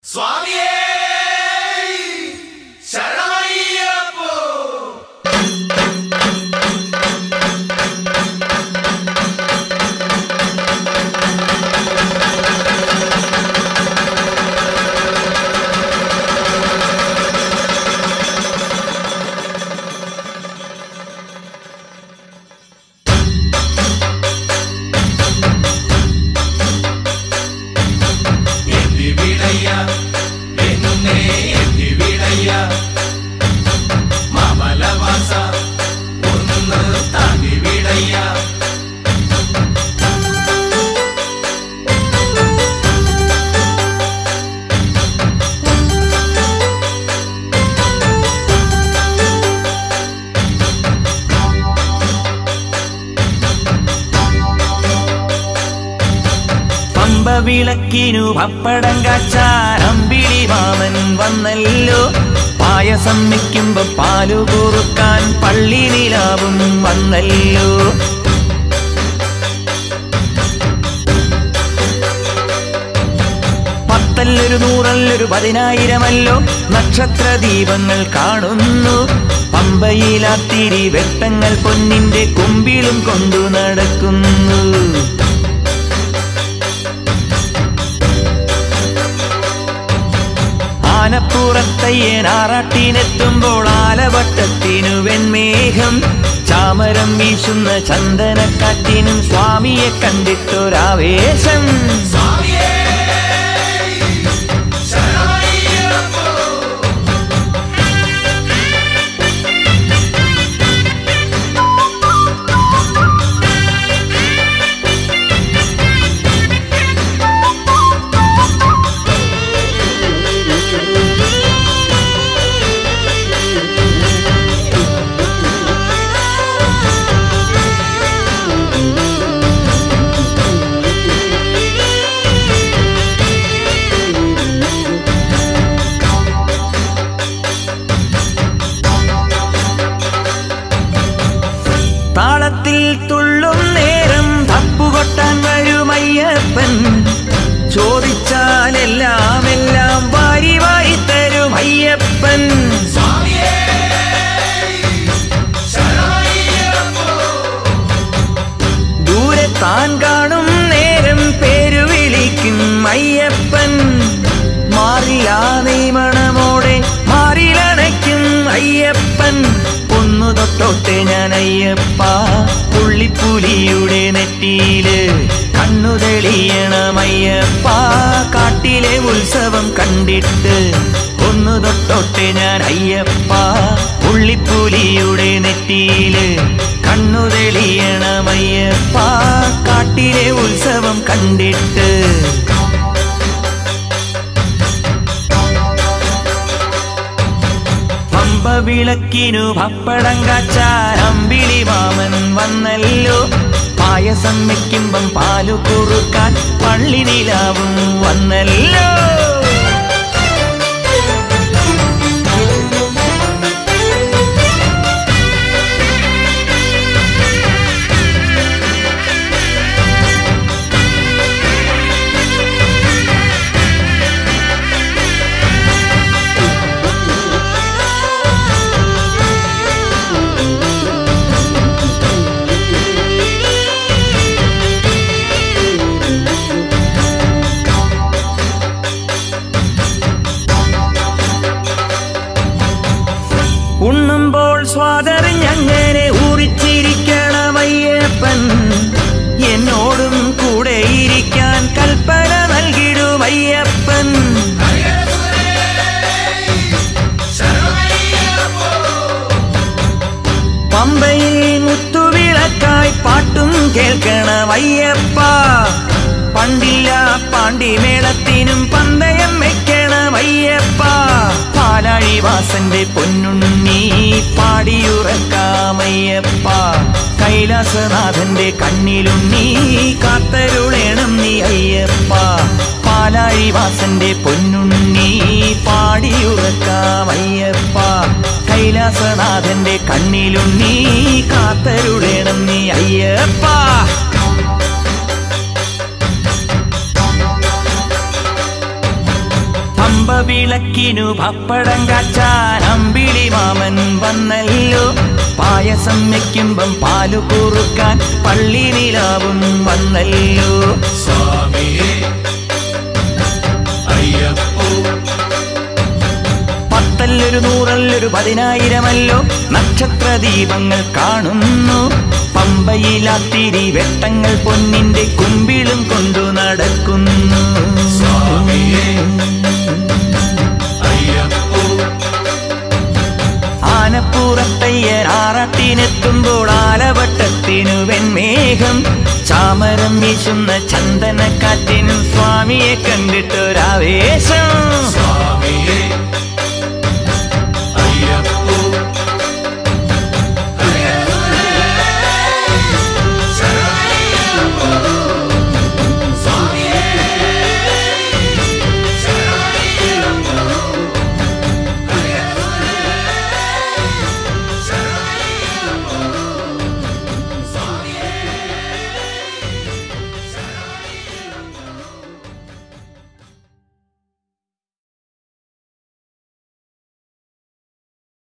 സ്വാമിയേ ശരണമയ്യപ്പോ എന്തിവിടയ്യ എന്നെ എന്തിവിടയ്യ മാമലവാസ ഒന്ന് താണ്ടിവിടയ്യ പമ്പ വിളക്കിനു പപ്പടം കാച്ചാൻ അമ്പിളി മാമൻ വന്നല്ലോ പായസം വെക്കുമ്പോ പാലു കുറുക്കാൻ പള്ളി നിലാവും വന്നല്ലോ പത്തല്ലൊരു നൂറല്ലൊരു പതിനായിരമല്ലോ നക്ഷത്ര ദീപങ്ങൾ കാണുന്നു പമ്പയിലാത്തിരി വെട്ടങ്ങൾ പൊന്നിന്റെ കുമ്പിളും കൊണ്ടു നടക്കുന്നു ആനപ്പുറത്തയ്യൻ ആറാട്ടിനെത്തുമ്പോൾ ആലവട്ടത്തിനു വെൺമേഘം ചാമരം വീശുന്ന ചന്ദനക്കാറ്റിനും സ്വാമിയെ കണ്ടിട്ടൊരാവേശം സ്വാമിയേ ശരണമയ്യപ്പോ താളത്തിൽ തുള്ളും നേരം തപ്പുകൊട്ടാൻ വരുമയ്യപ്പൻ ചോദിച്ചാൽ എല്ലാം എല്ലാം വാരി വാരി തരും അയ്യപ്പൻ സ്വാമിയേ ശരണമയ്യപ്പോ ദൂരെ താൻ കാണും നേരം പേരു വിളിക്കും അയ്യപ്പൻ മാറില്ല നെയ്മണമോടെ മാറിലണയ്ക്കും അയ്യപ്പൻ ഒന്നു തൊട്ടോട്ടെ ഞാൻ അയ്യപ്പ പുള്ളിപ്പുലിയുടെ നെറ്റിയില് കണ്ണു തെളിയണം അയ്യപ്പ കാട്ടിലെ ഉത്സവം കണ്ടിട്ട് ഒന്നു തൊട്ടോട്ടെ ഞാൻ അയ്യപ്പ പുള്ളിപ്പുലിയുടെ നെറ്റിയില് കണ്ണു തെളിയണം അയ്യപ്പ കാട്ടിലെ ഉത്സവം കണ്ടിട്ട് പമ്പ വിളക്കിനു പപ്പടം കാച്ചാൻ അമ്പിളി മാമൻ വന്നല്ലോ പായസം വെക്കുമ്പം പാലു കുറുക്കാൻ പള്ളി നിലാവും വന്നല്ലോ ഉണ്ണുമ്പോൾ സ്വാതറിഞ്ഞങ്ങനെ ഊറിച്ചിരിക്കണമയ്യപ്പൻ എന്നോടും കൂടെ ഇരിക്കാൻ കൽപ്പന നൽകിടുമയ്യപ്പൻ ശരണമയ്യപ്പോ പമ്പയിൽ മുത്തുവിളക്കായി പാട്ടും കേൾക്കണമയ്യപ്പ പണ്ടില്ല പാണ്ടിമേളത്തിനും പന്തയം വെക്കണമയ്യപ്പ പാലാഴിവാസന്റെ പൊന്നുണ്ണി പാടിയുറക്കാമയ്യപ്പ കൈലാസനാഥന്റെ കണ്ണിലുണ്ണി കാത്തരുളേണം നീ അയ്യപ്പ പാലാഴിവാസന്റെ പൊന്നുണ്ണി പാടിയുറക്കാമയ്യപ്പ കൈലാസനാഥന്റെ കണ്ണിലുണ്ണി കാത്തരുളേണം നീ അയ്യപ്പ പമ്പ വിളക്കിനു പപ്പടം കാച്ചാൻ അമ്പിളി മാമൻ വന്നല്ലോ പായസം വെക്കുമ്പം പാലു കുറുക്കാൻ പള്ളി നിലാവും വന്നല്ലോ സ്വാമിയേ അയ്യപ്പോ പത്തല്ലൊരു നൂറല്ലൊരു പതിനായിരമല്ലോ നക്ഷത്ര ദീപങ്ങൾ കാണുന്നു പമ്പയിലാത്തിരി വെട്ടങ്ങൾ പൊന്നിന്റെ കുമ്പിളും കൊണ്ടു നടക്കുന്നു സ്വാമിയേ അയ്യപ്പോ ആനപ്പുറത്തയ്യൻ ആറാട്ടിനെത്തുമ്പോൾ ആലവട്ടത്തിനു വെൺമേഘം ചാമരം വീശുന്ന ചന്ദനക്കാറ്റിനും സ്വാമിയെ കണ്ടിട്ടൊരാവേശം